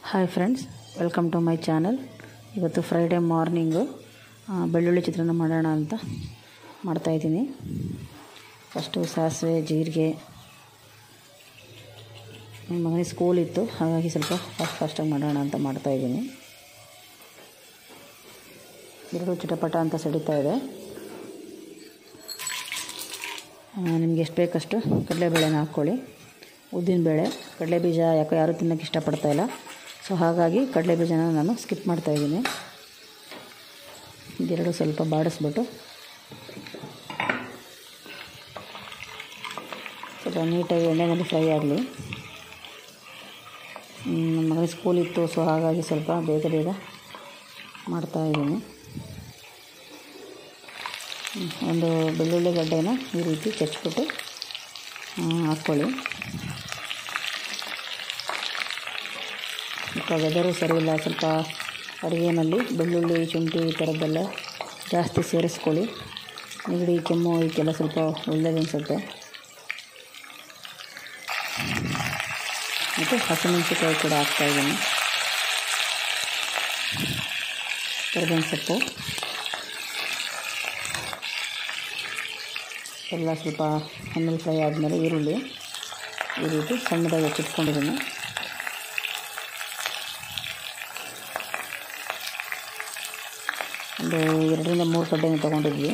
Hi friends welcome to my channel ಇವತ್ತು Friday morning ಆ, ಬೆಳ್ಳುಳ್ಳಿ ಚಿತ್ರಾನ್ನ ಮಾಡೋಣ ಅಂತ ಮಾಡ್ತಾಯಿದ್ದೀನಿ ಫಸ್ಟು ಸಾಸಿವೆ ಜೀರಿಗೆ ನನ್ನ ಮಗನಿಗೆ ಸ್ಕೂಲ್ ಇತ್ತು ಹಾಗಾಗಿ ಸ್ವಲ್ಪ ಫಾಸ್ಟ್ ಫಾಸ್ಟಾಗಿ ಮಾಡೋಣ ಅಂತ ಮಾಡ್ತಾಯಿದ್ದೀನಿ ಎರಡು ಚಿಟಪಟ ಅಂತ ಸಿಡಿತಾ ಇದೆ ನಿಮಗೆ ಎಷ್ಟು ಬೇಕಷ್ಟು ಕಡಲೆಬೇಳೆನ ಹಾಕ್ಕೊಳ್ಳಿ ಉದ್ದಿನಬೇಳೆ ಕಡಲೆ ಬೀಜ ಯಾಕೋ ಯಾರೂ ತಿನ್ನೋಕ್ಕೆ ಇಷ್ಟಪಡ್ತಾಯಿಲ್ಲ ಸೊ ಹಾಗಾಗಿ ಕಡಲೆ ಬೀಜನ ನಾನು ಸ್ಕಿಪ್ ಮಾಡ್ತಾಯಿದ್ದೀನಿ ಇದೆರಡು ಸ್ವಲ್ಪ ಬಾಡಿಸ್ಬಿಟ್ಟು ಸ್ವಲ್ಪ ನೀಟಾಗಿ ಎಣ್ಣೆಯಲ್ಲಿ ಫ್ರೈ ಆಗಲಿ ನಮ್ಮ ಮಗನಿಗೆ ಸ್ಕೂಲ್ ಇತ್ತು ಸೊ ಹಾಗಾಗಿ ಸ್ವಲ್ಪ ಬೇಗ ಬೇಗ ಮಾಡ್ತಾಯಿದ್ದೀನಿ ಒಂದು ಬೆಳ್ಳುಳ್ಳಿ ಗಡ್ಡೆನ ಈ ರೀತಿ ಚಚ್ಬಿಟ್ಟು ಹಾಕ್ಕೊಳ್ಳಿ ಸ್ವಲ್ಪ ವೆದರು ಸರಿ ಇಲ್ಲ ಸ್ವಲ್ಪ ಅಡುಗೆನಲ್ಲಿ ಬೆಳ್ಳುಳ್ಳಿ ಶುಂಠಿ ಈ ಥರದ್ದೆಲ್ಲ ಜಾಸ್ತಿ ಸೇರಿಸ್ಕೊಳ್ಳಿ ನೆಗಡಿ ಕೆಮ್ಮು ಇದಕ್ಕೆಲ್ಲ ಸ್ವಲ್ಪ ಒಳ್ಳೆಯದು ಅನಿಸುತ್ತೆ ಮತ್ತು ಹಸಿಮೆಣಸಿಕಾಯಿ ಕೂಡ ಹಾಕ್ತಾಯಿದ್ದೀನಿ ಕರಿಬೇವಿನ ಸೊಪ್ಪು ಎಲ್ಲ ಸ್ವಲ್ಪ ಎಣ್ಣೆಲಿ ಫ್ರೈ ಆದಮೇಲೆ ಈರುಳ್ಳಿ ಈ ರೀತಿ ಸಣ್ಣದಾಗಿ ಹೆಚ್ಚಿಟ್ಕೊಂಡಿದ್ದೀನಿ ಒಂದು ಎರಡರಿಂದ ಮೂರು ಕಡ್ಡೆನ ತೊಗೊಂಡಿದ್ವಿ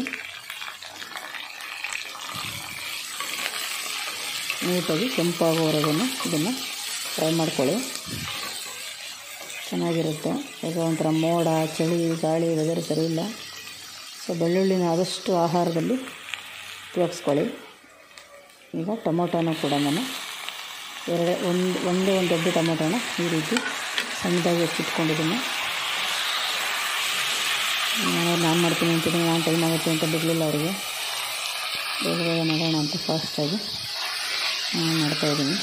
ನೀಟಾಗಿ ಕೆಂಪಾಗೋವರೆಗೂ ಇದನ್ನು ಫ್ರೈ ಮಾಡ್ಕೊಳ್ಳಿ ಚೆನ್ನಾಗಿರುತ್ತೆ ಈಗ ಒಂಥರ ಮೋಡ ಚಳಿ ಗಾಳಿ ವೆದರ್ ಸರಿ ಇಲ್ಲ ಸೊ ಬೆಳ್ಳುಳ್ಳಿನ ಆದಷ್ಟು ಆಹಾರದಲ್ಲಿ ಉಪಯೋಗಿಸ್ಕೊಳ್ಳಿ ಈಗ ಟೊಮೊಟೊನ ಕೂಡ ನಾನು ಎರಡು ಒಂದು ಒಂದೇ ಒಂದು ದೊಡ್ಡ ಟೊಮೊಟೊನ ಈ ರೀತಿ ಸಣ್ಣದಾಗಿ ಹೆಚ್ಚಿಟ್ಕೊಂಡಿದ್ದೀನಿ ನಾನು ಮಾಡ್ತೀನಿ ಅಂತಿದ್ದೀನಿ ನಾನು ಟೈಮ್ ಆಗುತ್ತೆ ಅಂತ ಬಿಡಲಿಲ್ಲ ಅವರಿಗೆ ಬೇಗ ಬೇಗ ಮಾಡೋಣ ಅಂತ ಫಾಸ್ಟಾಗಿ ಮಾಡ್ತಾಯಿದ್ದೀನಿ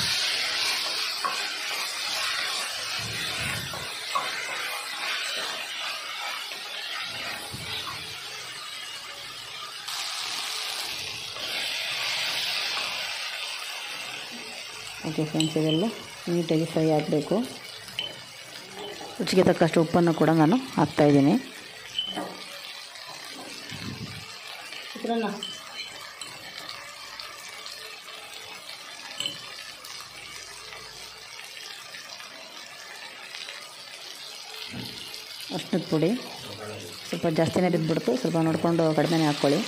ಓಕೆ ಫ್ರೆಂಡ್ಸ್ ಇದೆಲ್ಲ ನೀಟಾಗಿ ಫ್ರೈ ಆಗಬೇಕು ರುಚಿಗೆ ತಕ್ಕಷ್ಟು ಉಪ್ಪನ್ನು ಕೂಡ ನಾನು ಹಾಕ್ತಾಯಿದ್ದೀನಿ ಚಿತ್ರಾನ್ನ ಅರ್ಶಿನದ ಪುಡಿ ಸ್ವಲ್ಪ ಜಾಸ್ತಿನೇ ಬಿದ್ದುಬಿಡ್ತು ಸ್ವಲ್ಪ ನೋಡಿಕೊಂಡು ಕಡಿಮೆನೇ ಹಾಕ್ಕೊಳ್ಳಿ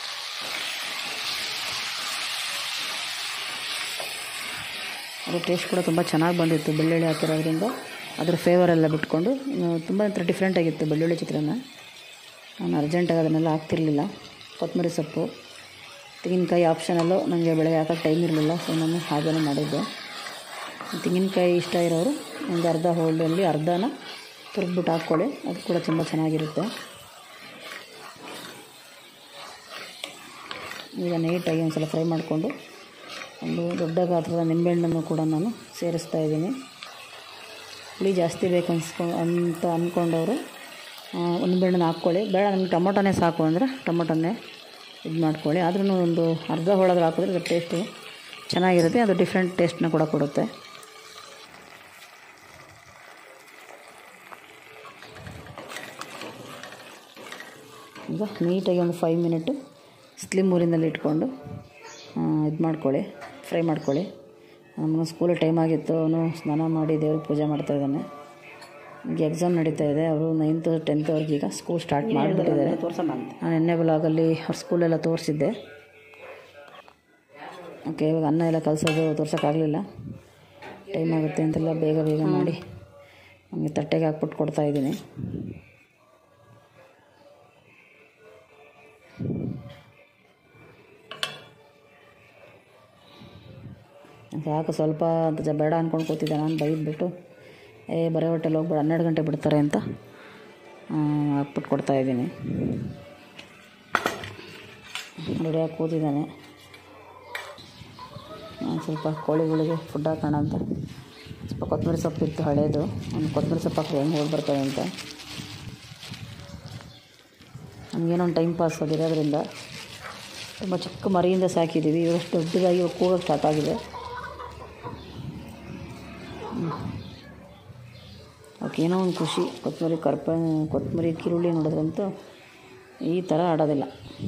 ಅದು ಟೇಸ್ಟ್ ಕೂಡ ತುಂಬ ಚೆನ್ನಾಗಿ ಬಂದಿತ್ತು ಬೆಳ್ಳುಳ್ಳಿ ಹಾಕಿರೋದ್ರಿಂದ ಅದರ ಫ್ಲೇವರ್ ಎಲ್ಲ ಬಿಟ್ಕೊಂಡು ತುಂಬ ಒಂಥರ ಡಿಫ್ರೆಂಟಾಗಿತ್ತು ಬೆಳ್ಳುಳ್ಳಿ ಚಿತ್ರಾನ್ನ ನಾನು ಅರ್ಜೆಂಟಾಗಿ ಅದನ್ನೆಲ್ಲ ಹಾಕ್ತಿರ್ಲಿಲ್ಲ ಕೊತ್ತಂಬರಿ ಸೊಪ್ಪು ತೆಂಗಿನಕಾಯಿ ಆಪ್ಷನಲ್ಲು ನನಗೆ ಬೆಳಗ್ಗೆ ಹಾಕೋಕ್ಕೆ ಟೈಮ್ ಇರಲಿಲ್ಲ ಸೊ ನಾನು ಹಾಗೇ ಮಾಡಿದ್ದೆ ತೆಂಗಿನಕಾಯಿ ಇಷ್ಟ ಇರೋರು ಒಂದು ಅರ್ಧ ಹೋಳಲ್ಲಿ ಅರ್ಧನ ತುರಿದ್ಬಿಟ್ಟು ಹಾಕ್ಕೊಳ್ಳಿ ಅದು ಕೂಡ ತುಂಬ ಚೆನ್ನಾಗಿರುತ್ತೆ ಈಗ ನೀಟಾಗಿ ಒಂದು ಸಲ ಫ್ರೈ ಮಾಡಿಕೊಂಡು ಒಂದು ದೊಡ್ಡ ಗಾತ್ರದ ನಿಂಬೆಹಣ್ಣನ್ನು ಕೂಡ ನಾನು ಸೇರಿಸ್ತಾ ಇದ್ದೀನಿ ಹುಳಿ ಜಾಸ್ತಿ ಬೇಕು ಅನ್ಸ್ಕೊ ಅಂತ ಅಂದ್ಕೊಂಡವರು ನಿಂಬೆಹಣ್ಣನ್ನು ಹಾಕ್ಕೊಳ್ಳಿ ಬೇಡ ನಮಗೆ ಟೊಮೊಟೊನೇ ಸಾಕು ಅಂದರೆ ಟೊಮೊಟೊನೇ ಇದು ಮಾಡ್ಕೊಳ್ಳಿ ಆದ್ರೂ ಒಂದು ಅರ್ಧ ಹೋಳಾದ್ರೂ ಹಾಕಿದ್ರೆ ಅದು ಟೇಸ್ಟು ಚೆನ್ನಾಗಿರುತ್ತೆ ಅದು ಡಿಫ್ರೆಂಟ್ ಟೇಸ್ಟ್ನ ಕೂಡ ಕೊಡುತ್ತೆ ಈಗ ನೀಟಾಗಿ ಒಂದು ಫೈವ್ ಮಿನಿಟು ಸ್ಲಿಮ್ ಊರಿನಲ್ಲಿ ಇಟ್ಕೊಂಡು ಇದು ಮಾಡ್ಕೊಳ್ಳಿ ಫ್ರೈ ಮಾಡ್ಕೊಳ್ಳಿ ನಮ್ಮ ಸ್ಕೂಲ್ ಟೈಮ್ ಆಗಿತ್ತು ಅವನು ಸ್ನಾನ ಮಾಡಿ ದೇವ್ರಿಗೆ ಪೂಜೆ ಮಾಡ್ತಾ ಇದ್ದಾನೆ ಈಗ ಎಕ್ಸಾಮ್ ನಡೀತಾ ಇದೆ ಅವರು ನೈನ್ತು ಟೆಂತ್ ಅವ್ರಿಗೆ ಈಗ ಸ್ಕೂಲ್ ಸ್ಟಾರ್ಟ್ ಮಾಡಿಬಿಟ್ಟಿದ್ದಾರೆ ನಾನು ಎಣ್ಣೆ ಬ್ಲಾಗಲ್ಲಿ ಅವ್ರ ಸ್ಕೂಲೆಲ್ಲ ತೋರಿಸಿದ್ದೆ ಓಕೆ ಇವಾಗ ಅನ್ನ ಎಲ್ಲ ಕಲಸೋದು ತೋರ್ಸೋಕ್ಕಾಗಲಿಲ್ಲ ಟೈಮ್ ಆಗುತ್ತೆ ಅಂತೆಲ್ಲ ಬೇಗ ಬೇಗ ಮಾಡಿ ನಮಗೆ ತಟ್ಟೆಗೆ ಹಾಕ್ಬಿಟ್ಟು ಕೊಡ್ತಾಯಿದ್ದೀನಿ ಯಾಕೆ ಸ್ವಲ್ಪ ಅಂತ ಜ- ಬೇಡ ಅಂದ್ಕೊಂಡು ಕೂತಿದ್ದೆ ನಾನು ಬೈದ್ಬಿಟ್ಟು ಏ ಬರೀ ಹೊಟ್ಟೆಲಿ ಹೋಗ್ಬೇಡ ಹನ್ನೆರಡು ಗಂಟೆ ಬಿಡ್ತಾರೆ ಅಂತ ಹಾಕ್ಬಿಟ್ಟು ಕೊಡ್ತಾಯಿದ್ದೀನಿ ರೆಡಿಯಾಗಿ ಕೂತಿದ್ದಾನೆ ನಾನು ಸ್ವಲ್ಪ ಕೋಳಿಗಳಿಗೆ ಫುಡ್ ಹಾಕೋಣ ಅಂತ ಸ್ವಲ್ಪ ಕೊತ್ತಂಬರಿ ಸೊಪ್ಪು ಇತ್ತು ಹಳೇದು ಒಂದು ಕೊತ್ತಂಬರಿ ಸೊಪ್ಪು ಹಾಕಿದ್ರೆ ಹೆಂಗೆ ಹೋಗಿ ಬರ್ತದೆ ಅಂತ ನಮಗೇನೋ ಒಂದು ಟೈಮ್ ಪಾಸ್ ಅದಿರೋದ್ರಿಂದ ತುಂಬ ಚಿಕ್ಕ ಮರಿಯಿಂದ ಸಾಕಿದ್ದೀವಿ ಇವಷ್ಟು ದೊಡ್ಡದಾಗಿ ಇವಾಗ ಕೂಗೋಕ್ಕೆ ಸ್ಟಾರ್ಟ್ ಆಗಿದೆ ಏನೋ ಒಂದು ಖುಷಿ ಕೊತ್ತಂಬರಿ ಕರ್ಪ ಕೊತ್ತಂಬರಿ ಈರುಳ್ಳಿ ನೋಡಿದ್ರಂತೂ ಈ ಥರ ಆಡೋದಿಲ್ಲ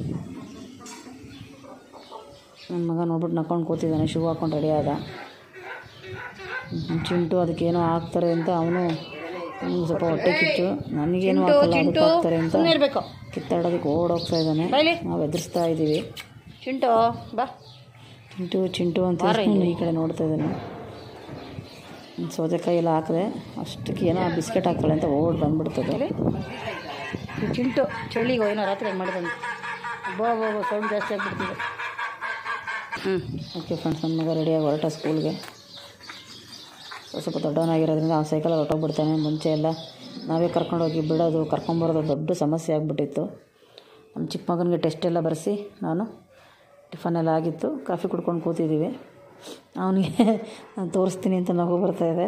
ನನ್ನ ಮಗ ನೋಡ್ಬಿಟ್ಟು ನಕ್ಕೊಂಡು ಕೂತಿದ್ದಾನೆ ಶೂ ಹಾಕ್ಕೊಂಡು ರೆಡಿ ಆದ ಹ್ಮ್, ಚಿಂಟು ಅದಕ್ಕೇನೋ ಹಾಕ್ತಾರೆ ಅಂತ ಅವನು ಸ್ವಲ್ಪ ಹೊಟ್ಟೆ ಕಿಚ್ಚು ನನಗೇನು ಹಾಕಲ್ಲ ಅದಕ್ಕೆ ಹಾಕ್ತಾರೆ ಅಂತ ಇರಬೇಕು ಕಿತ್ತಾಡೋದಕ್ಕೆ ಓಡೋಗ್ತಾ ಇದ್ದಾನೆ ಬಾಯ್ಲಿ. ನಾವು ಎದುರಿಸ್ತಾ ಇದ್ದೀವಿ ಚಿಂಟು ಬಾ ಚಿಂಟು ಚಿಂಟು ಅಂತ ಅವ್ನು ಈ ಕಡೆ ನೋಡ್ತಾ ಇದ್ದಾನೆ ಸೌತೆಕಾಯಿ ಎಲ್ಲ ಹಾಕಿದೆ ಅಷ್ಟಕ್ಕೆ ಏನೋ ಬಿಸ್ಕೆಟ್ ಹಾಕ್ತಾಳೆ ಅಂತ ಓಡ್ ಬಂದ್ಬಿಡ್ತದೆ ಈ ಚಿಂಟು ಚಳಿಗೆ ಏನೋ ರಾತ್ರಿ ಹೆಂಗೆ ಮಾಡಿದಂತೆ ಬೋ ಬೋ ಬೋ ಸೌಂಡ್ ಜಾಸ್ತಿ ಆಗಿಬಿಡ್ತಿದೆ ಹ್ಞೂ ಓಕೆ ಫ್ರೆಂಡ್ಸ್ ನನ್ನ ಮಗ ರೆಡಿಯಾಗಿ ಹೊರಟ ಸ್ಕೂಲ್ಗೆ ಸ್ವಲ್ಪ ದೊಡ್ಡವನಾಗಿರೋದ್ರಿಂದ ಆ ಸೈಕಲಲ್ಲಿ ಹೊಟ್ಟೋಗ್ಬಿಡ್ತಾನೆ ಮುಂಚೆ ಎಲ್ಲ ನಾವೇ ಕರ್ಕೊಂಡೋಗಿ ಬಿಡೋದು ಕರ್ಕೊಂಬರೋದು ದೊಡ್ಡ ಸಮಸ್ಯೆ ಆಗಿಬಿಟ್ಟಿತ್ತು ನಮ್ಮ ಚಿಕ್ಕ ಮಗನಿಗೆ ಟೆಸ್ಟ್ ಎಲ್ಲ ಬರೆಸಿ ನಾನು ಟಿಫನ್ ಎಲ್ಲ ಆಗಿತ್ತು ಕಾಫಿ ಕುಡ್ಕೊಂಡು ಕೂತಿದ್ದೀವಿ ಅವನಿಗೆ ನಾನು ತೋರಿಸ್ತೀನಿ ಅಂತ ನಗು ಬರ್ತಾಯಿದೆ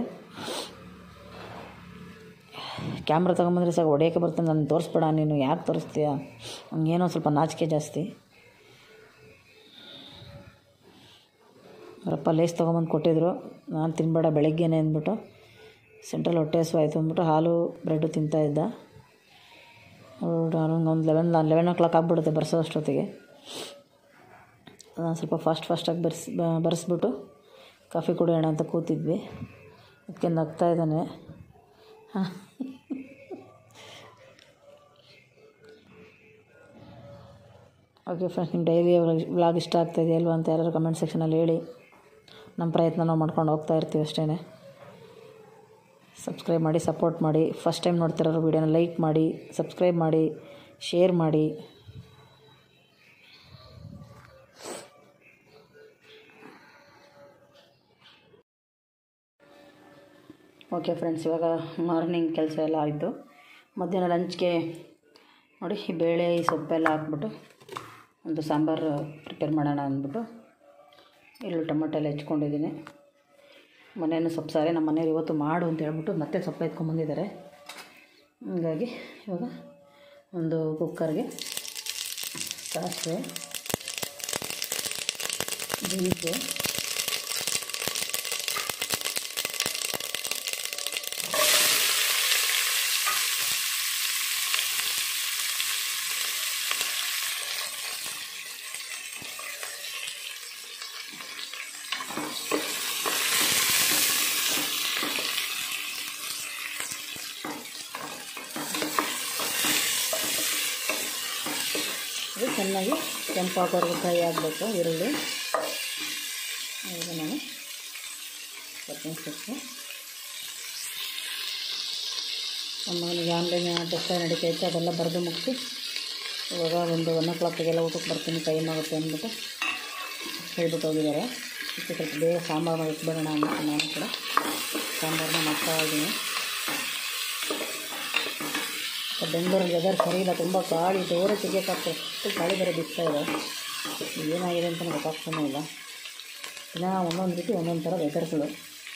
ಕ್ಯಾಮ್ರಾ ತೊಗೊಂಬಂದ್ರೆ ಸಾಕು ಹೊಡೆಯೋಕ್ಕೆ ಬರ್ತಾನೆ ನಾನು ತೋರಿಸ್ಬೇಡ ನೀನು ಯಾಕೆ ತೋರಿಸ್ತೀಯ ಹಂಗೇನೋ ಸ್ವಲ್ಪ ನಾಚಿಕೆ ಜಾಸ್ತಿ ಅವರಪ್ಪ ಲೇಸ್ ತೊಗೊಂಬಂದು ಕೊಟ್ಟಿದ್ರು ನಾನು ತಿನ್ಬೇಡ ಬೆಳಗ್ಗೆನೆ ಅಂದ್ಬಿಟ್ಟು ಸೆಂಟ್ರಲ್ ಹೊಟ್ಟೆ ಹಸು ಆಯಿತು ಅಂದ್ಬಿಟ್ಟು ಹಾಲು ಬ್ರೆಡ್ಡು ತಿಂತಾಯಿದ್ದ ಒಂದು ಲೆವೆನ್ ಲೆವೆನ್ ಓ ಕ್ಲಾಕ್ ಆಗಿಬಿಡುತ್ತೆ ಬರ್ಸೋ ಅಷ್ಟೊತ್ತಿಗೆ ನಾನು ಸ್ವಲ್ಪ ಫಾಸ್ಟ್ ಫಾಸ್ಟಾಗಿ ಬರ್ಸಿ ಬರೆಸ್ಬಿಟ್ಟು ಕಾಫಿ ಕುಡಿಯೋಣ ಅಂತ ಕೂತಿದ್ವಿ ಅದಕ್ಕೆ ನಗ್ತಾ ಇದ್ದಾನೆ ಹಾಂ ಓಕೆ ಫ್ರೆಂಡ್ಸ್ ನಿಮ್ಮ ಡೈಲಿ ವ್ಲಾಗ್ ಇಷ್ಟ ಆಗ್ತಾಯಿದೆ ಅಲ್ವಾ ಅಂತ ಯಾರು ಕಮೆಂಟ್ ಸೆಕ್ಷನಲ್ಲಿ ಹೇಳಿ ನಮ್ಮ ಪ್ರಯತ್ನ ನಾವು ಮಾಡ್ಕೊಂಡು ಹೋಗ್ತಾ ಇರ್ತೀವಿ ಅಷ್ಟೇ ಸಬ್ಸ್ಕ್ರೈಬ್ ಮಾಡಿ ಸಪೋರ್ಟ್ ಮಾಡಿ ಫಸ್ಟ್ ಟೈಮ್ ನೋಡ್ತಿರೋರು ವೀಡಿಯೋನ ಲೈಕ್ ಮಾಡಿ ಸಬ್ಸ್ಕ್ರೈಬ್ ಮಾಡಿ ಶೇರ್ ಮಾಡಿ ಓಕೆ ಫ್ರೆಂಡ್ಸ್ ಇವಾಗ ಮಾರ್ನಿಂಗ್ ಕೆಲಸ ಎಲ್ಲ ಆಯಿತು ಮಧ್ಯಾಹ್ನ ಲಂಚ್ಗೆ ನೋಡಿ ಈ ಬೇಳೆ ಈ ಸೊಪ್ಪೆಲ್ಲ ಹಾಕ್ಬಿಟ್ಟು ಒಂದು ಸಾಂಬಾರು ಪ್ರಿಪೇರ್ ಮಾಡೋಣ ಅಂದ್ಬಿಟ್ಟು ಈರುಳ್ಳಿ ಟೊಮೊಟೊ ಎಲ್ಲ ಹೆಚ್ಕೊಂಡಿದ್ದೀನಿ ಮನೇನು ಸೊಪ್ಪು ಸಾರೆ ನಮ್ಮ ಮನೆಯವ್ರು ಇವತ್ತು ಮಾಡು ಅಂತ ಹೇಳ್ಬಿಟ್ಟು ಮತ್ತೆ ಸೊಪ್ಪು ಎತ್ಕೊಂಬಂದಿದ್ದಾರೆ ಹೀಗಾಗಿ ಇವಾಗ ಒಂದು ಕುಕ್ಕರ್ಗೆ ಸಾಸಿವೆ ಬೀನ್ಸು ಇದು ಚೆನ್ನಾಗಿ ಕೆಂಪಾಗೋರ್ಗು ಫ್ರೈ ಆಗಬೇಕು ಈರುಳ್ಳಿ ಈಗ ನಾನು ಕೊತ್ತಂಬರಿ ಸೊಪ್ಪು ನಮ್ಮ ಮಗನಿಗೆ ಆನ್ಲೈನ್ ಟೆಸ್ಟ್ ನಡೀತಾ ಇತ್ತು ಅದೆಲ್ಲ ಬರೆದು ಮುಗಿಸಿ ಇವಾಗ ಒಂದು ಒನ್ ಓ ಕ್ಲಾಕಿಗೆಲ್ಲ ಊಟಕ್ಕೆ ಬರ್ತೀನಿ ಟೈಮ್ ಆಗುತ್ತೆ ಅಂದ್ಬಿಟ್ಟು ಹೇಳ್ಬಿಟ್ಟು ಹೋಗಿದ್ದಾರೆ ಇದಕ್ಕೆ ಸ್ವಲ್ಪ ಬೇಗ ಸಾಂಬಾರು ಮಾಡಿ ಇಟ್ಬಿಡೋಣ ಅಂದ್ಬಿಟ್ಟು ನಾನು ಕೂಡ ಸಾಂಬಾರನ್ನ ಮಾಡ್ತಾ ಇದ್ದೀನಿ ಬೆಂಗಳೂರಲ್ಲಿ ವೆದರ್ ಸರಿ ಇಲ್ಲ ತುಂಬ ಗಾಳಿ ಜೋರ ತೆಗಿಯೋಕ್ಕಾಗ್ತದೆ ಅಷ್ಟು ಗಾಳಿ ಬೇರೆ ಬಿಸ್ತಾ ಇದೆ ಏನಾಗಿದೆ ಅಂತ ಗೊತ್ತಾಗ್ತಾನೆ ಇಲ್ಲ ದಿನ ಒಂದೊಂದು ರೀತಿ ಒಂದೊಂದು ಥರ ವೆದರ್ಗಳು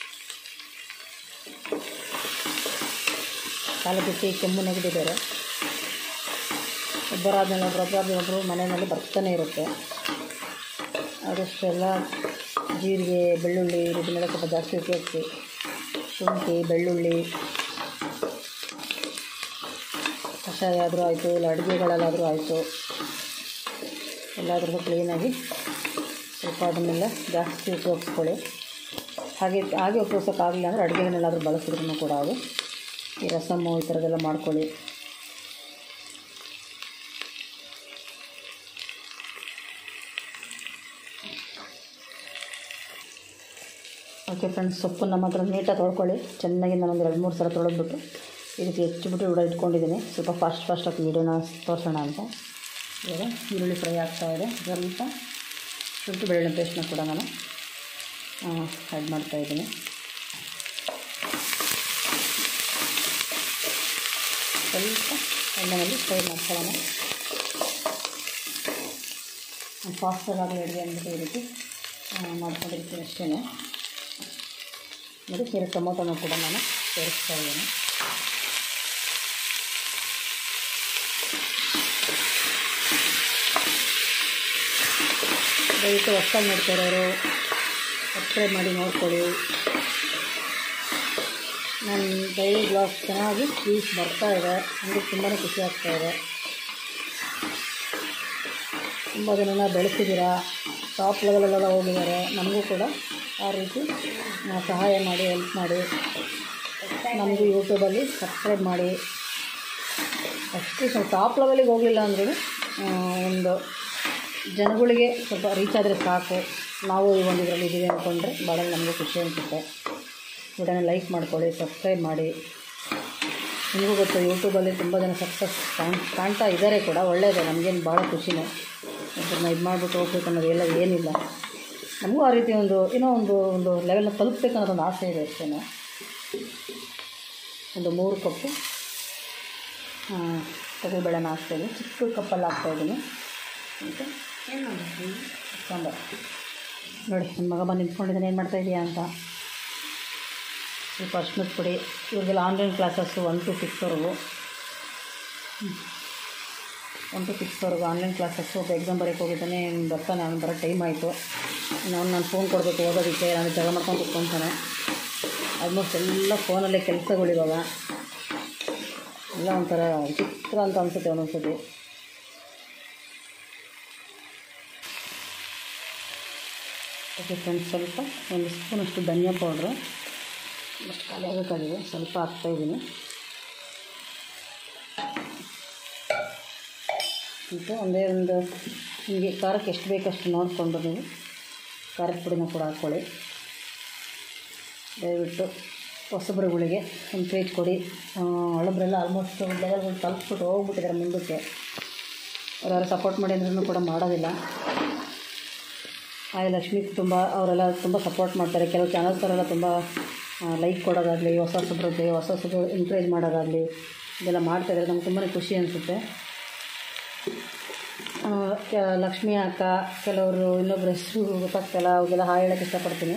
ಕಾಲು ಬಿಟ್ಟು ಕೆಮ್ಮು ನೆಗಡಿ ಬೇರೆ ಒಬ್ಬರಾದ್ಮೇಲೆ ಒಬ್ಬರು ಒಬ್ಬರಾದ್ಮೇಲೆ ಒಬ್ಬರು ಮನೆಯಲ್ಲಿ ಬರ್ತಾನೆ ಇರುತ್ತೆ ಆದಷ್ಟೆಲ್ಲ ಜೀರಿಗೆ ಬೆಳ್ಳುಳ್ಳಿ ಇದನ್ನೆಲ್ಲ ಸ್ವಲ್ಪ ಜಾಸ್ತಿ ಉಪಯೋಗಿಸಿ ಶುಂಠಿ ಬೆಳ್ಳುಳ್ಳಿ ಕಷಾಯ ಆದರೂ ಆಯಿತು ಇಲ್ಲ ಅಡುಗೆಗಳಲ್ಲಾದರೂ ಆಯಿತು ಎಲ್ಲಾದ್ರೂ ಕ್ಲೀನಾಗಿ ಸ್ವಲ್ಪ ಅದನ್ನೆಲ್ಲ ಜಾಸ್ತಿ ಉಪಯೋಗಿಸ್ಕೊಳ್ಳಿ ಹಾಗೆ ಹಾಗೆ ಉಪಯೋಗಿಸೋಕ್ಕಾಗಲಿಲ್ಲ ಅಂದರೆ ಅಡುಗೆಗಳನ್ನೆಲ್ಲಾದರೂ ಬಳಸಿದ್ರು ಕೂಡ ಅದು ಈ ರಸಮ್ಮು ಈ ಥರದ್ದೆಲ್ಲ ಮಾಡ್ಕೊಳ್ಳಿ ಓಕೆ ಫ್ರೆಂಡ್ಸ್ ಸೊಪ್ಪನ್ನು ಮಾತ್ರ ನೀಟಾಗಿ ತೊಳ್ಕೊಳ್ಳಿ ಚೆನ್ನಾಗಿ ನಾನೊಂದು ಎರಡು ಮೂರು ಸಲ ತೊಳೆದ್ಬಿಟ್ಟು ಈ ರೀತಿ ಹೆಚ್ಚಿಬಿಟ್ಟು ಕೂಡ ಇಟ್ಕೊಂಡಿದ್ದೀನಿ ಸ್ವಲ್ಪ ಫಾಸ್ಟ್ ಫಾಸ್ಟಾಗಿ ವೀಡಿಯೋನ ತೋರಿಸೋಣ ಅಂತ ಇವಾಗ ಈರುಳ್ಳಿ ಫ್ರೈ ಆಗ್ತಾ ಇದೆ ಸ್ವಲ್ಪ ಶುಂಠಿ ಬೆಳ್ಳುಳ್ಳಿ ಪೇಸ್ಟ್ನ ಕೂಡ ನಾನು ಆ್ಯಡ್ ಮಾಡ್ತಾಯಿದ್ದೀನಿ ಸ್ವಲ್ಪ ಎಣ್ಣೆಯಲ್ಲಿ ಫ್ರೈ ಮಾಡ್ಕೊಳ್ಳೋಣ ಫಾಸ್ಟಾಗಿ ಆಗಲಿ ಅಡುಗೆ ಅಂದ್ಬಿಟ್ಟು ಈ ರೀತಿ ಮಾಡ್ಕೊಂಡಿರ್ತೀನಿ ಅಷ್ಟೇ ನೋಡಿ ಸೇರಿ ಟೊಮೊಟೊನ ಕೂಡ ನಾನು ಸೇರಿಸ್ತಾ ಇದ್ದೀನಿ ದಯವಿಟ್ಟು ಹೊಸ್ದಾಗಿ ನೋಡ್ತಾ ಇರೋರು ಸಬ್ಸ್ಕ್ರೈಬ್ ಮಾಡಿ ನೋಡ್ಕೊಳ್ಳಿ ನನ್ನ ಡೈಲಿ ಬ್ಲಾಗ್ ಚೆನ್ನಾಗಿ ವ್ಯೂಸ್ ಬರ್ತಾ ಇದೆ ನನಗೆ ತುಂಬಾ ಖುಷಿ ಆಗ್ತಾ ಇದೆ ತುಂಬ ಜನನ ಬೆಳೆಸಿದ್ದೀರಾ ಟಾಪ್ ಲೆವೆಲಲ್ಲೆಲ್ಲ ಹೋಗಿದ್ದಾರೆ ನಮಗೂ ಕೂಡ ಆ ರೀತಿ ಆ, ಸಹಾಯ ಮಾಡಿ ಹೆಲ್ಪ್ ಮಾಡಿ ನಮಗೂ ಯೂಟ್ಯೂಬಲ್ಲಿ ಸಬ್ಸ್ಕ್ರೈಬ್ ಮಾಡಿ ಅಷ್ಟು ಸ್ವಲ್ಪ ಟಾಪ್ ಲೆವೆಲಿಗೆ ಹೋಗಲಿಲ್ಲ ಅಂದ್ರೂ ಒಂದು ಜನಗಳಿಗೆ ಸ್ವಲ್ಪ ರೀಚ್ ಆದರೆ ಸಾಕು ನಾವು ಈ ಒಂದು ಇದರಲ್ಲಿ ಇದ್ದೀವಿ ಅಂದ್ಕೊಂಡ್ರೆ ಭಾಳ ನಮಗೂ ಖುಷಿ ಅನಿಸುತ್ತೆ ವಿಡಿಯೋನ ಲೈಕ್ ಮಾಡ್ಕೊಳ್ಳಿ ಸಬ್ಸ್ಕ್ರೈಬ್ ಮಾಡಿ ನಿಮಗೂ ಗೊತ್ತು ಯೂಟ್ಯೂಬಲ್ಲಿ ತುಂಬ ಜನ ಸಕ್ಸಸ್ ಕಾಣ್ ಕಾಣ್ತಾ ಇದ್ದಾರೆ ಕೂಡ ಒಳ್ಳೆಯದೇ ನಮಗೇನು ಭಾಳ ಖುಷಿನೇ ಒಬ್ಬರನ್ನ ಇದು ಮಾಡಿಬಿಟ್ಟು ಹೋಗ್ಬೇಕು ಅನ್ನೋದು ಎಲ್ಲ ಏನಿಲ್ಲ ನಮಗೂ ಆ ರೀತಿ ಒಂದು ಏನೋ ಒಂದು ಒಂದು ಲೆವೆಲ್ನ ತಲುಪಬೇಕು ಅನ್ನೋದೊಂದು ಆಸೆ ಇದೆ ಅಷ್ಟೇ ಒಂದು ಮೂರು ಕಪ್ಪು ತೊಗರಿಬೇಳೆನ ಹಾಕ್ತಾಯಿದ್ದೀನಿ ಚಿಕ್ಕ ಕಪ್ಪಲ್ಲಿ ಹಾಕ್ತಾಯಿದ್ದೀನಿ ಮತ್ತು ಸಾಂಬಾರು ನೋಡಿ ನನ್ನ ಮಗ ಬಂದು ನಿಂತ್ಕೊಂಡಿದ್ದಾನೆ ಏನು ಮಾಡ್ತಾ ಇದೀಯಾ ಅಂತ ಸ್ವಲ್ಪ ಅರ್ಶಿನದ ಪುಡಿ ಇವ್ರಿಗೆಲ್ಲ ಆನ್ಲೈನ್ ಕ್ಲಾಸಸ್ಸು ಒನ್ ಟು ಸಿಕ್ಸ್ವರೆಗೂ ಒನ್ ಟು ಸಿಕ್ಸ್ವರೆಗೂ ಆನ್ಲೈನ್ ಕ್ಲಾಸಸ್ಸು ಒಬ್ಬ ಎಕ್ಸಾಮ್ ಬರೋಕ್ಕೆ ಹೋಗಿದ್ದಾನೆ ಅವ್ನು ಬರ್ತಾನೆ ಅವ್ನು ಬರೋ ಟೈಮ್ ಆಯಿತು ನಾನು ನಾನು ಫೋನ್ ಕೊಡಬೇಕು ಓದೋದಕ್ಕೆ ನಾನು ಜಗಳ ಮಾಡ್ಕೊಂಡು ಕುತ್ಕೊತಾನೆ ಆಲ್ಮೋಸ್ಟ್ ಎಲ್ಲ ಫೋನಲ್ಲೇ ಕೆಲಸಗಳಿವಾಗ ಎಲ್ಲ ಒಂಥರ ವಿಚಿತ್ರ ಅಂತ ಅನಿಸುತ್ತೆ ಒಂದೊಂದ್ಸತಿ ಓಕೆ ಫ್ರೆಂಡ್ಸ್ ಸ್ವಲ್ಪ ಒಂದು ಸ್ಪೂನಷ್ಟು ಧನಿಯಾ ಪೌಡ್ರು ಅಷ್ಟು ಖಾಲಿ ಆಗಬೇಕಾಗಿದೆ ಸ್ವಲ್ಪ ಹಾಕ್ತಾಯಿದ್ದೀನಿ ಮತ್ತು ಒಂದೇ ಒಂದು ನಿಮಗೆ ಖಾರಕ್ಕೆ ಎಷ್ಟು ಬೇಕಷ್ಟು ನೋಡಿಕೊಂಡು ನೀವು ಖಾರದ ಪುಡಿನ ಕೂಡ ಹಾಕ್ಕೊಳ್ಳಿ ದಯವಿಟ್ಟು ಹೊಸಬರುಗಳಿಗೆ ಒಂದು ಪೇಜ್ ಕೊಡಿ ಹಳಬ್ರೆಲ್ಲ ಆಲ್ಮೋಸ್ಟ್ ಲೆವೆಲ್ಗಳು ತಲುಪಿಸ್ಬಿಟ್ಟು ಹೋಗ್ಬಿಟ್ಟಿದ್ದಾರೆ ಮುಂದಕ್ಕೆ ಅವ್ರು ಯಾರು ಸಪೋರ್ಟ್ ಮಾಡಿ ಅಂದ್ರೂ ಕೂಡ ಮಾಡೋದಿಲ್ಲ ಹಾಗೆ ಲಕ್ಷ್ಮಿ ತುಂಬ ಅವರೆಲ್ಲ ತುಂಬ ಸಪೋರ್ಟ್ ಮಾಡ್ತಾರೆ ಕೆಲವು ಚಾನಲ್ಸವರೆಲ್ಲ ತುಂಬ ಲೈಕ್ ಕೊಡೋದಾಗಲಿ ಹೊಸ ಹೊಸಬ್ರಿಗೆ ಹೊಸ ಹೊಸಬ್ರು ಎಂಕರೇಜ್ ಮಾಡೋದಾಗಲಿ ಇದೆಲ್ಲ ಮಾಡ್ತಾಯಿದ್ದಾರೆ ನಮ್ಗೆ ತುಂಬಾ ಖುಷಿ ಅನಿಸುತ್ತೆ ಆ, ಕೆ ಲಕ್ಷ್ಮಿ ಅಕ್ಕ ಕೆಲವರು ಇನ್ನೊಬ್ಬರು ಹೆಸರು ಗೊತ್ತಾಗ್ತಾಯಿಲ್ಲ ಅವ್ರಿಗೆಲ್ಲ ಹಾಯ್ ಹೇಳೋಕ್ಕೆ ಇಷ್ಟಪಡ್ತೀನಿ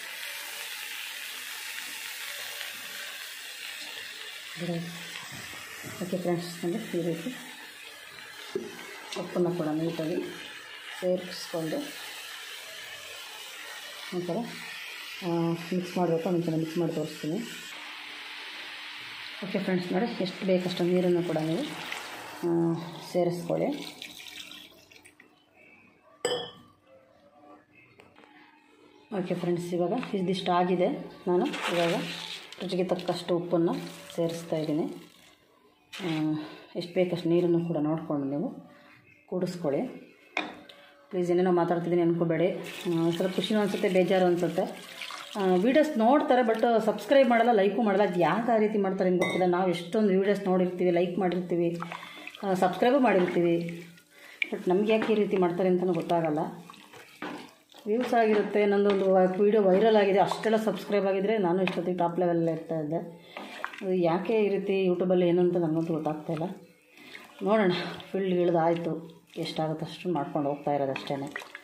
ಓಕೆ ಫ್ರೆಂಡ್ಸ್ ಅಂದರೆ ಈ ರೀತಿ ಉಪ್ಪನ್ನು ಕೂಡ ನೀಟಾಗಿ ಸೇರಿಸ್ಕೊಂಡು ಒಂಥರ ಮಿಕ್ಸ್ ಮಾಡಬೇಕು ಒಂದ್ಸಲ ಮಿಕ್ಸ್ ಮಾಡಿ ತೋರಿಸ್ತೀನಿ ಓಕೆ ಫ್ರೆಂಡ್ಸ್ ನೋಡಿ ಎಷ್ಟು ಬೇಕಷ್ಟು ನೀರನ್ನು ಕೂಡ ನೀವು ಆ, ಸೇರಿಸ್ಕೊಳ್ಳಿ ಓಕೆ ಫ್ರೆಂಡ್ಸ್ ಇವಾಗ ಇದಿಷ್ಟು ಆಗಿದೆ ನಾನು ಇವಾಗ ರುಚಿಗೆ ತಕ್ಕಷ್ಟು ಉಪ್ಪನ್ನು ಸೇರಿಸ್ತಾ ಇದ್ದೀನಿ ಆ, ಎಷ್ಟು ಬೇಕಷ್ಟು ನೀರನ್ನು ಕೂಡ ನೋಡಿಕೊಂಡು ನೀವು ಕೂಡಿಸ್ಕೊಳ್ಳಿ ಪ್ಲೀಸ್ ಏನೇನೋ ಮಾತಾಡ್ತಿದ್ದೀನಿ ಅನ್ಕೋಬೇಡಿ ಆ, ಸ್ವಲ್ಪ ಖುಷಿನೂ ಅನಿಸುತ್ತೆ ಬೇಜಾರು ಅನಿಸುತ್ತೆ ವೀಡಿಯೋಸ್ ನೋಡ್ತಾರೆ ಬಟ್ ಸಬ್ಸ್ಕ್ರೈಬ್ ಮಾಡಲ್ಲ ಲೈಕು ಮಾಡಲ್ಲ ಅದು ಯಾಕೆ ಆ ರೀತಿ ಮಾಡ್ತಾರೆ ಅಂತ ಗೊತ್ತಿಲ್ಲ ನಾವು ಎಷ್ಟೊಂದು ವೀಡಿಯೋಸ್ ನೋಡಿರ್ತೀವಿ ಲೈಕ್ ಮಾಡಿರ್ತೀವಿ ಸಬ್ಸ್ಕ್ರೈಬು ಮಾಡಿರ್ತೀವಿ ಬಟ್ ನಮ್ಗೆ ಯಾಕೆ ಈ ರೀತಿ ಮಾಡ್ತಾರೆ ಅಂತಲೂ ಗೊತ್ತಾಗಲ್ಲ ವ್ಯೂಸ್ ಆಗಿರುತ್ತೆ ನನ್ನದೊಂದು ವೀಡಿಯೋ ವೈರಲ್ ಆಗಿದೆ ಅಷ್ಟೆಲ್ಲ ಸಬ್ಸ್ಕ್ರೈಬ್ ಆಗಿದ್ದರೆ ನಾನು ಇಷ್ಟೊತ್ತಿಗೆ ಟಾಪ್ ಲೆವೆಲಲ್ಲಿ ಇರ್ತಾ ಇದ್ದೆ ಅದು ಯಾಕೆ ಈ ರೀತಿ ಯೂಟ್ಯೂಬಲ್ಲಿ ಏನು ಅಂತ ನನಗಂತೂ ಗೊತ್ತಾಗ್ತಾ ಇಲ್ಲ ನೋಡೋಣ ಫೀಲ್ಡ್ ಇಳಿದು ಆಯಿತು ಎಷ್ಟಾಗುತ್ತೆ ಅಷ್ಟು ಮಾಡ್ಕೊಂಡು ಹೋಗ್ತಾ ಇರೋದು ಅಷ್ಟೇ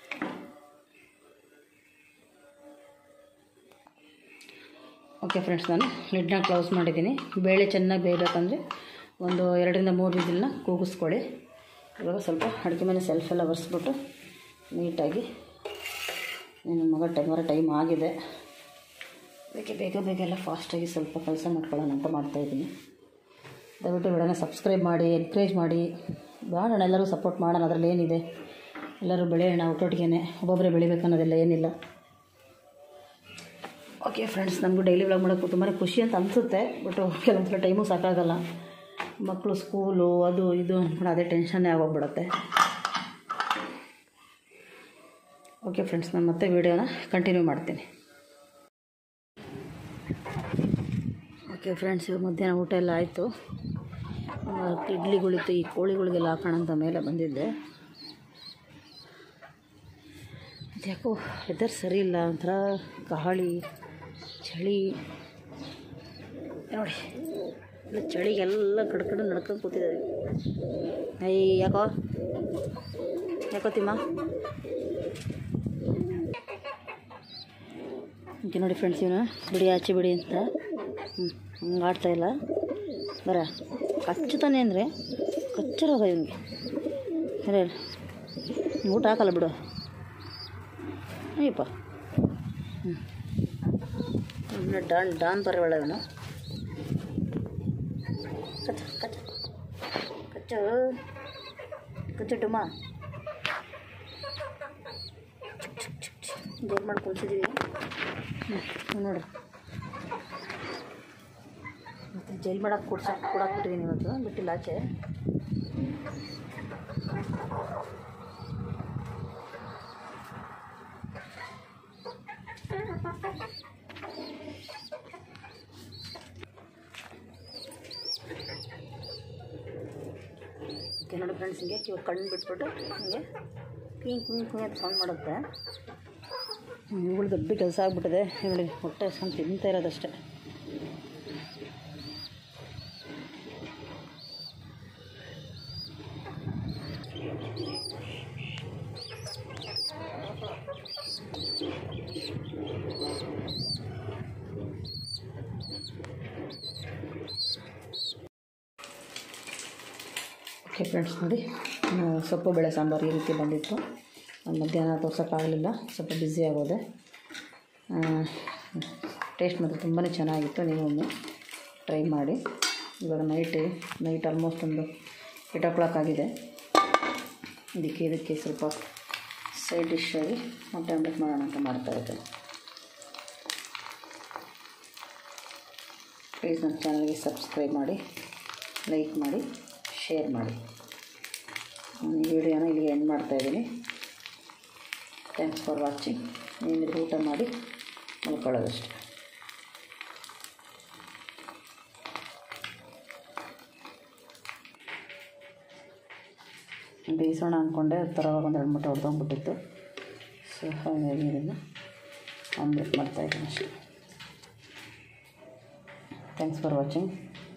ಓಕೆ ಫ್ರೆಂಡ್ಸ್ ನಾನು ಲಿಡ್ನ ಕ್ಲೋಸ್ ಮಾಡಿದ್ದೀನಿ ಬೇಳೆ ಚೆನ್ನಾಗಿ ಬೇಯಬೇಕಂದ್ರೆ ಒಂದು ಎರಡರಿಂದ ಮೂರು ವಿಸಿಲ್ನ ಕೂಗಿಸ್ಕೊಳ್ಳಿ ಇವಾಗ ಸ್ವಲ್ಪ ಅಡುಗೆ ಮನೆ ಸೆಲ್ಫೆಲ್ಲ ಒರೆಸ್ಬಿಟ್ಟು ನೀಟಾಗಿ ನನ್ನ ಮಗ ಟೈಮರ ಟೈಮ್ ಆಗಿದೆ ಅದಕ್ಕೆ ಬೇಗ ಬೇಗ ಎಲ್ಲ ಫಾಸ್ಟಾಗಿ ಸ್ವಲ್ಪ ಕೆಲಸ ಮಾಡ್ಕೊಳ್ಳೋಣ ಅಂತ ಮಾಡ್ತಾಯಿದ್ದೀನಿ ದಯವಿಟ್ಟು ವಿಡಿಯೋನ ಸಬ್ಸ್ಕ್ರೈಬ್ ಮಾಡಿ ಎನ್ಕರೇಜ್ ಮಾಡಿ ಮಾಡೋಣ ಎಲ್ಲರೂ ಸಪೋರ್ಟ್ ಮಾಡೋಣ ಅದರಲ್ಲಿ ಏನಿದೆ ಎಲ್ಲರೂ ಬೆಳೆಯೋಣ ಒಟ್ಟೊಟ್ಟಿಗೆ ಒಬ್ಬೊಬ್ಬರೇ ಬೆಳಿಬೇಕನ್ನೋದೆಲ್ಲ ಏನಿಲ್ಲ ಓಕೆ ಫ್ರೆಂಡ್ಸ್ ನಮಗೂ ಡೈಲಿ ವ್ಲಾಗ್ ಮಾಡೋಕ್ಕೂ ತುಂಬಾ ಖುಷಿ ಅಂತ ಅನಿಸುತ್ತೆ ಬಟ್ ಕೆಲವೊಂದು ಸಲ ಟೈಮು ಸಾಕಾಗಲ್ಲ ಮಕ್ಕಳು ಸ್ಕೂಲು ಅದು ಇದು ಅಂದ್ಕೊಂಡು ಅದೇ ಟೆನ್ಷನ್ನೇ ಆಗೋಗ್ಬಿಡುತ್ತೆ ಓಕೆ ಫ್ರೆಂಡ್ಸ್ ನಾನು ಮತ್ತೆ ವೀಡಿಯೋನ ಕಂಟಿನ್ಯೂ ಮಾಡ್ತೀನಿ ಓಕೆ ಫ್ರೆಂಡ್ಸ್ ಇವಾಗ ಮಧ್ಯಾಹ್ನ ಊಟ ಎಲ್ಲ ಆಯಿತು ಇಡ್ಲಿಗಳಿತ್ತು ಈ ಕೋಳಿಗಳಿಗೆಲ್ಲ ಹಾಕೋಣ ಅಂತ ಮೇಲೆ ಬಂದಿದ್ದೆ ಯಾಕೋ ವೆದರ್ ಸರಿ ಇಲ್ಲ ಒಂಥರ ಗಾಳಿ ಚಳಿ ನೋಡಿ ಇಲ್ಲ ಚಳಿಗೆಲ್ಲ ಕಡ್ಕಡೆ ನಡ್ಕೊಂಡು ಕೂತಿದ್ದಾರೆ ಅಯ್ಯ ಯಾಕೋ ಯಾಕೋ ತಿಮ್ಮ ಓಕೆ ನೋಡಿ ಫ್ರೆಂಡ್ಸ್ ಇವನು ಬಿಡಿ ಆಚೆ ಬಿಡಿ ಅಂತ ಹ್ಞೂ ಹಂಗೆ ಆಡ್ತಾಯಿಲ್ಲ ಬರ ಕಚ್ಚುತ್ತಾನೆ ಅಂದರೆ ಕಚ್ಚರೋಗ ಇವನಿಗೆ ಅದೇ ಊಟ ಹಾಕಲ್ಲ ಬಿಡು ಅಯ್ಯಪ್ಪ ಹ್ಞೂ ಡಾನ್ ಡಾನ್ ಥರ ಒಳ್ಳೆ ಇವನು ಕಚ್ಚ ಕಚ್ಚ ಕಚ್ಚು ಕಚ್ಚು ಡುಮ್ಮ ಜೋರು ಮಾಡಿ ಕುಲ್ಸಿದ್ದೀವಿ ಹ್ಞೂ ನೋಡ್ರಿ ಮತ್ತು ಜೈಲ್ ಮಾಡಕ್ಕೆ ಕೊಡ್ಸಕ್ಕೆ ಕೊಡಾಕ್ಬಿಟ್ಟಿದ್ದೀನಿ ಇವತ್ತು ಬಿಟ್ಟಿಲ್ಲ ಆಚೆ ಓಕೆ ನೋಡಿ ಫ್ರೆಂಡ್ಸ್ ಹಿಂಗೆ ಇವಾಗ ಕಣ್ಣು ಬಿಟ್ಬಿಟ್ಟು ಹಿಂಗೆ ಕುಯ್ ಕುಯ್ ಕುಯ್ ಅಂತ ಸೌಂಡ್ ಮಾಡುತ್ತೆ ಇವುಗಳು ದೊಡ್ಡ ಕೆಲಸ ಆಗ್ಬಿಟ್ಟಿದೆ ಇವಳಿಗೆ ಹೊಟ್ಟೆ ಹಸ್ಕೊಂಡು ತಿಂತಾ ಇರೋದಷ್ಟೇ ಓಕೆ ಫ್ರೆಂಡ್ಸ್ ನೋಡಿ ಆ, ಸೊಪ್ಪು ಬೇಳೆ ಸಾಂಬಾರು ಈ ರೀತಿ ಬಂದಿತ್ತು ಅದು ಮಧ್ಯಾಹ್ನ ತೋರ್ಸೋಕ್ಕಾಗಲಿಲ್ಲ ಸ್ವಲ್ಪ ಬ್ಯುಸಿ ಆಗೋದೆ ಟೇಸ್ಟ್ ಮಾತ್ರ ತುಂಬಾ ಚೆನ್ನಾಗಿತ್ತು ನೀವು ಒಮ್ಮೆ ಟ್ರೈ ಮಾಡಿ ಇವಾಗ ನೈಟ್ ನೈಟ್ ಆಲ್ಮೋಸ್ಟ್ ಒಂದು ಏಟ್ ಓ ಕ್ಲಾಕ್ ಆಗಿದೆ ಇದಕ್ಕೆ ಇದಕ್ಕೆ ಸ್ವಲ್ಪ ಸೈಡ್ ಡಿಶ್ ಆಗಿ ಮೊಟ್ಟೆ ಆಮ್ಲೆಟ್ ಮಾಡೋಣ ಅಂತ ಮಾಡ್ತಾ ಇದ್ದೇನೆ ಪ್ಲೀಸ್ ನನ್ನ ಚಾನಲ್ಗೆ ಸಬ್ಸ್ಕ್ರೈಬ್ ಮಾಡಿ ಲೈಕ್ ಮಾಡಿ ಶೇರ್ ಮಾಡಿ ನಾನು ಈ ವಿಡಿಯೋನ ಇಲ್ಲಿಗೆ ಎಂಡ್ ಮಾಡ್ತಾಯಿದ್ದೀನಿ ಥ್ಯಾಂಕ್ಸ್ ಫಾರ್ ವಾಚಿಂಗ್ ಏನಿದ್ರೆ ಊಟ ಮಾಡಿ ಮಲ್ಕೊಳ್ಳೋದಷ್ಟೆ ಬೇಯಿಸೋಣ ಅಂದ್ಕೊಂಡೆ ತರವಾಗ ಒಂದು ಎರಡು ಮೊಟ್ಟೆ ಹೊಡೆದೋಗ್ಬಿಟ್ಟಿತ್ತು ಸೊ ಹಾಗಾಗಿ ಇದನ್ನು ಆಮ್ಲೆಟ್ ಮಾಡ್ತಾಯಿದ್ದೀನಿ ಅಷ್ಟೇ ಥ್ಯಾಂಕ್ಸ್ ಫಾರ್ ವಾಚಿಂಗ್